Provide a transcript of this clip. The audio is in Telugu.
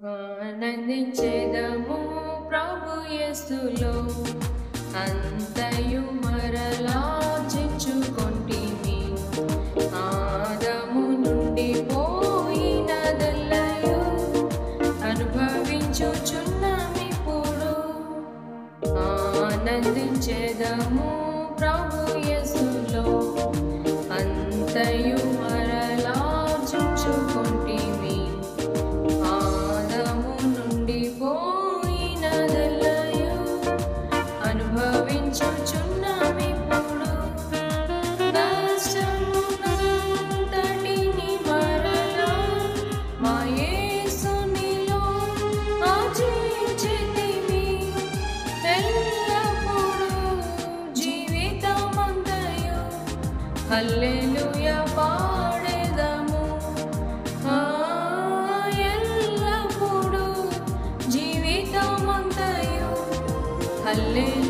ఆనందించేదము ప్రభు యేసులో అంతయు మరలార్జించుకొంటిమి ఆదము నుండి పోయినదల్లయు అనుభవించుచున్నామిప్పుడు ఆనందించేదము ప్రభు యేసులో అంతయు మరలార్జించుకొంటిమి ఆదము నుండి పోయినదల్లయు అనుభవించుచున్నామిప్పుడు నష్టమునంతటిని మరలా మా యేసునిలో ఆర్జించితిమి. ఎల్లప్పుడూ జీవితమంతయు హల్లెలూయా పాడెదము ఆ ఎల్లప్పుడూ జీవితమంతయు హల్లెలూయా